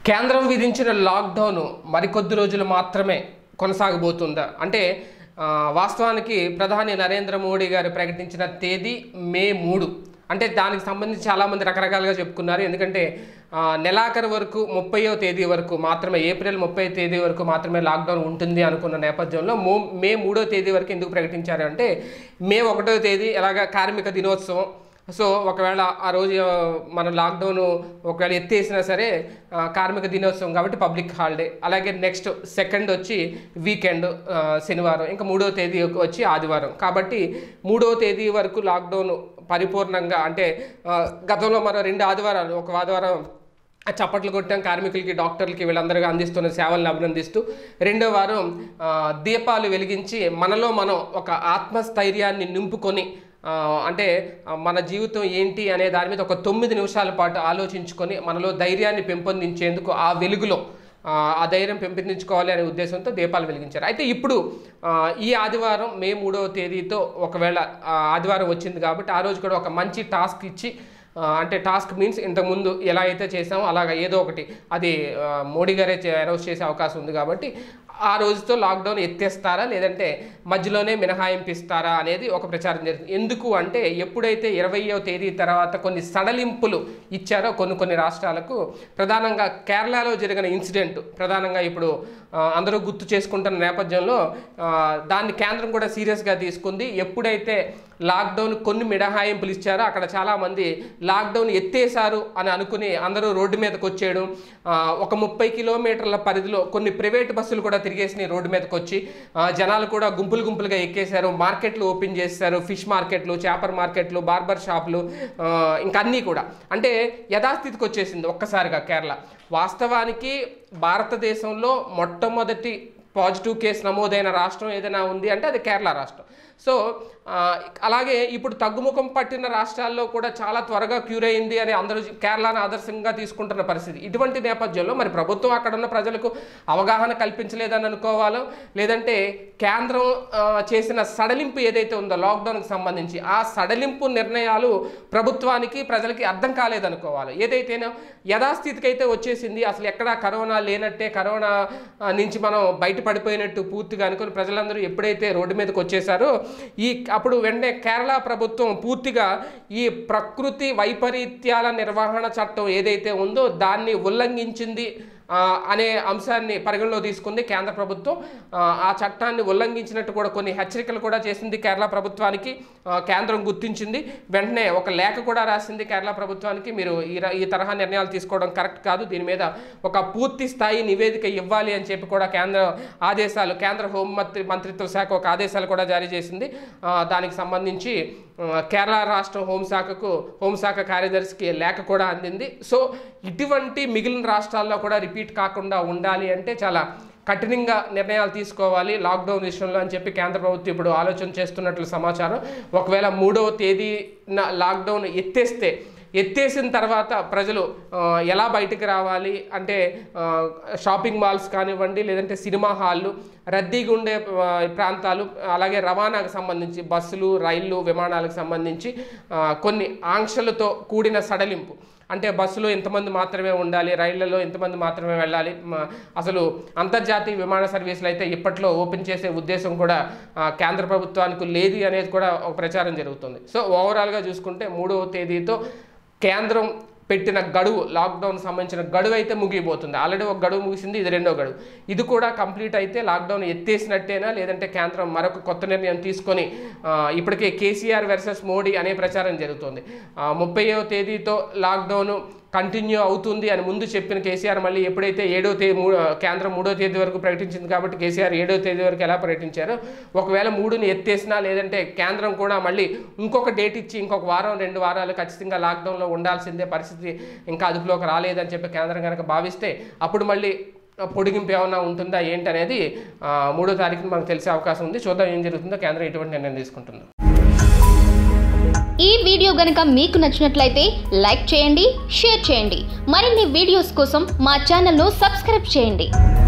కేంద్రం విధించిన లాక్డౌన్ మరికొద్ది రోజులు మాత్రమే కొనసాగబోతుందా అంటే ఆ, వాస్తవానికి ప్రధాని నరేంద్ర మోడీ గారు ప్రకటించిన తేదీ మే మూడు అంటే దానికి సంబంధించి చాలామంది రకరకాలుగా చెప్పుకున్నారు ఎందుకంటే ఆ, నెలాఖరు వరకు ముప్పయో తేదీ వరకు మాత్రమే ఏప్రిల్ ముప్పై తేదీ వరకు మాత్రమే లాక్డౌన్ ఉంటుంది అనుకున్న నేపథ్యంలో మో మే మూడో తేదీ వరకు ఎందుకు ప్రకటించారు అంటే మే ఒకటో తేదీ ఎలాగ కార్మిక దినోత్సవం సో ఒకవేళ ఆ రోజు ఆ, మన లాక్డౌన్ ఒకవేళ ఎత్తేసినా సరే ఆ, కార్మిక దినోత్సవం కాబట్టి పబ్లిక్ హాలిడే అలాగే నెక్స్ట్ సెకండ్ వచ్చి వీకెండ్ ఆ, శనివారం ఇంకా మూడో తేదీ వచ్చి ఆదివారం కాబట్టి మూడో తేదీ వరకు లాక్డౌన్ పరిపూర్ణంగా అంటే ఆ, గతంలో మనం రెండు ఆదివారాలు ఒక ఆదివారం ఆ చప్పట్లు కొట్టాం కార్మికులకి డాక్టర్లకి వీళ్ళందరికీ అందిస్తున్న సేవలను అభినందిస్తూ రెండో వారం ఆ, దీపాలు వెలిగించి మనలో మనం ఒక ఆత్మస్థైర్యాన్ని నింపుకొని ఆ, అంటే ఆ, మన జీవితం ఏంటి అనే దాని మీద ఒక తొమ్మిది నిమిషాల పాటు ఆలోచించుకొని మనలో ధైర్యాన్ని పెంపొందించేందుకు ఆ వెలుగులో ఆ, ఆ ధైర్యం పెంపొందించుకోవాలి అనే ఉద్దేశంతో దీపాలు వెలిగించారు అయితే ఇప్పుడు ఆ, ఈ ఆదివారం మే మూడవ తేదీతో ఒకవేళ ఆ, ఆదివారం వచ్చింది కాబట్టి ఆ రోజు కూడా ఒక మంచి టాస్క్ ఇచ్చి ఆ, అంటే టాస్క్ మీన్స్ ఇంతకుముందు ఎలా అయితే చేసామో అలాగ ఏదో ఒకటి అది ఆ, మోడీ గారే అనౌన్స్ చేసే అవకాశం ఉంది కాబట్టి ఆ రోజుతో లాక్డౌన్ ఎత్తేస్తారా లేదంటే మధ్యలోనే మినహాయింపిస్తారా అనేది ఒక ప్రచారం జరుగుతుంది ఎందుకు అంటే ఎప్పుడైతే ఇరవయో తేదీ తర్వాత కొన్ని సడలింపులు ఇచ్చారో కొన్ని కొన్ని రాష్ట్రాలకు ప్రధానంగా కేరళలో జరిగిన ఇన్సిడెంట్ ప్రధానంగా ఇప్పుడు ఆ, అందరూ గుర్తు చేసుకుంటున్న నేపథ్యంలో ఆ, దాన్ని కేంద్రం కూడా సీరియస్గా తీసుకుంది ఎప్పుడైతే లాక్డౌన్ కొన్ని మినహాయింపులు ఇచ్చారో అక్కడ చాలామంది లాక్డౌన్ ఎత్తేసారు అని అనుకుని అందరూ రోడ్డు మీదకి వచ్చేయడం ఆ, ఒక ముప్పై కిలోమీటర్ల పరిధిలో కొన్ని ప్రైవేట్ బస్సులు కూడా తిరిగేసినాయి రోడ్డు మీదకి వచ్చి ఆ, జనాలు కూడా గుంపులు గుంపులుగా ఎక్కేశారు మార్కెట్లు ఓపెన్ చేశారు ఫిష్ మార్కెట్లు చేపల మార్కెట్లు బార్బర్ షాపులు ఆ, ఇంకా అన్నీ కూడా అంటే యథాస్థితికి వచ్చేసింది ఒక్కసారిగా కేరళ వాస్తవానికి భారతదేశంలో మొట్టమొదటి పాజిటివ్ కేసు నమోదైన రాష్ట్రం ఏదైనా ఉంది అంటే అది కేరళ రాష్ట్రం సో ఆ, అలాగే ఇప్పుడు తగ్గుముఖం పట్టిన రాష్ట్రాల్లో కూడా చాలా త్వరగా క్యూర్ అయింది అని అందరూ కేరళను ఆదర్శంగా తీసుకుంటున్న పరిస్థితి ఇటువంటి నేపథ్యంలో మరి ప్రభుత్వం అక్కడ ఉన్న ప్రజలకు అవగాహన కల్పించలేదని అనుకోవాలో లేదంటే కేంద్రం ఆ, చేసిన సడలింపు ఏదైతే ఉందో లాక్డౌన్కి సంబంధించి ఆ సడలింపు నిర్ణయాలు ప్రభుత్వానికి ప్రజలకి అర్థం కాలేదనుకోవాలి ఏదైతేనో యథాస్థితికి అయితే వచ్చేసింది అసలు ఎక్కడా కరోనా లేనట్టే కరోనా ఆ, నుంచి మనం బయటపడిపోయినట్టు పూర్తిగా అనుకుని ప్రజలందరూ ఎప్పుడైతే రోడ్డు మీదకి వచ్చేసారో ఈ అప్పుడు వెంటనే కేరళ ప్రభుత్వం పూర్తిగా ఈ ప్రకృతి వైపరీత్యాల నిర్వహణ చట్టం ఏదైతే ఉందో దాన్ని ఉల్లంఘించింది ఆ, అనే అంశాన్ని పరిగణలో తీసుకుంది కేంద్ర ప్రభుత్వం ఆ, ఆ చట్టాన్ని ఉల్లంఘించినట్టు కూడా కొన్ని హెచ్చరికలు కూడా చేసింది కేరళ ప్రభుత్వానికి ఆ, కేంద్రం గుర్తించింది వెంటనే ఒక లేఖ కూడా రాసింది కేరళ ప్రభుత్వానికి మీరు ఈ ర- ఈ తరహా నిర్ణయాలు తీసుకోవడం కరెక్ట్ కాదు దీని మీద ఒక పూర్తి స్థాయి నివేదిక ఇవ్వాలి అని చెప్పి కూడా కేంద్ర ఆదేశాలు కేంద్ర హోంమంత్రి మంత్రిత్వ శాఖ ఒక ఆదేశాలు కూడా జారీ చేసింది ఆ, దానికి సంబంధించి ఆ, కేరళ రాష్ట్ర హోంశాఖకు హోంశాఖ కార్యదర్శికి లేఖ కూడా అందింది సో ఇటువంటి మిగిలిన రాష్ట్రాల్లో కూడా రిపీట్ కాకుండా ఉండాలి అంటే చాలా కఠినంగా నిర్ణయాలు తీసుకోవాలి లాక్డౌన్ విషయంలో అని చెప్పి కేంద్ర ప్రభుత్వం ఇప్పుడు ఆలోచన చేస్తున్నట్లు సమాచారం ఒకవేళ మూడవ తేదీన లాక్డౌన్ ఎత్తేస్తే ఎత్తేసిన తర్వాత ప్రజలు ఆ, ఎలా బయటికి రావాలి అంటే ఆ, షాపింగ్ మాల్స్ కానివ్వండి లేదంటే సినిమా హాళ్ళు రద్దీగా ఉండే ఆ, ప్రాంతాలు అలాగే రవాణాకు సంబంధించి బస్సులు రైళ్ళు విమానాలకు సంబంధించి ఆ, కొన్ని ఆంక్షలతో కూడిన సడలింపు అంటే బస్సులో ఎంతమంది మాత్రమే ఉండాలి రైళ్లలో ఎంతమంది మాత్రమే వెళ్ళాలి మ- అసలు అంతర్జాతీయ విమాన సర్వీసులు అయితే ఇప్పట్లో ఓపెన్ చేసే ఉద్దేశం కూడా ఆ, కేంద్ర ప్రభుత్వానికి లేదు అనేది కూడా ఒక ప్రచారం జరుగుతుంది సో ఓవరాల్గా చూసుకుంటే మూడవ తేదీతో కేంద్రం పెట్టిన గడువు లాక్డౌన్ సంబంధించిన గడువు అయితే ముగిపోతుంది ఆల్రెడీ ఒక గడువు ముగిసింది ఇది రెండో గడువు ఇది కూడా కంప్లీట్ అయితే లాక్డౌన్ ఎత్తేసినట్టేనా లేదంటే కేంద్రం మరొక కొత్త నిర్ణయం తీసుకొని ఆ, ఇప్పటికే కేసీఆర్ వర్సెస్ మోడీ అనే ప్రచారం జరుగుతుంది ముప్పైవ తేదీతో లాక్డౌన్ కంటిన్యూ అవుతుంది అని ముందు చెప్పిన కేసీఆర్ మళ్ళీ ఎప్పుడైతే ఏడో తేదీ మూ కేంద్రం మూడో తేదీ వరకు ప్రకటించింది కాబట్టి కేసీఆర్ ఏడో తేదీ వరకు ఎలా ప్రకటించారో ఒకవేళ మూడుని ఎత్తేసినా లేదంటే కేంద్రం కూడా మళ్ళీ ఇంకొక డేట్ ఇచ్చి ఇంకొక వారం రెండు వారాలు ఖచ్చితంగా లాక్డౌన్లో ఉండాల్సిందే పరిస్థితి ఇంకా అదుపులోకి రాలేదని చెప్పి కేంద్రం కనుక భావిస్తే అప్పుడు మళ్ళీ పొడిగింపు ఏమైనా ఉంటుందా ఏంటి అనేది ఆ, మూడో తారీఖున మనకు తెలిసే అవకాశం ఉంది చూద్దాం ఏం జరుగుతుందో కేంద్రం ఎటువంటి నిర్ణయం తీసుకుంటుందో ఈ వీడియో గనుక మీకు నచ్చినట్లయితే లైక్ చేయండి షేర్ చేయండి మరిన్ని వీడియోస్ కోసం మా ఛానల్ను సబ్స్క్రైబ్ చేయండి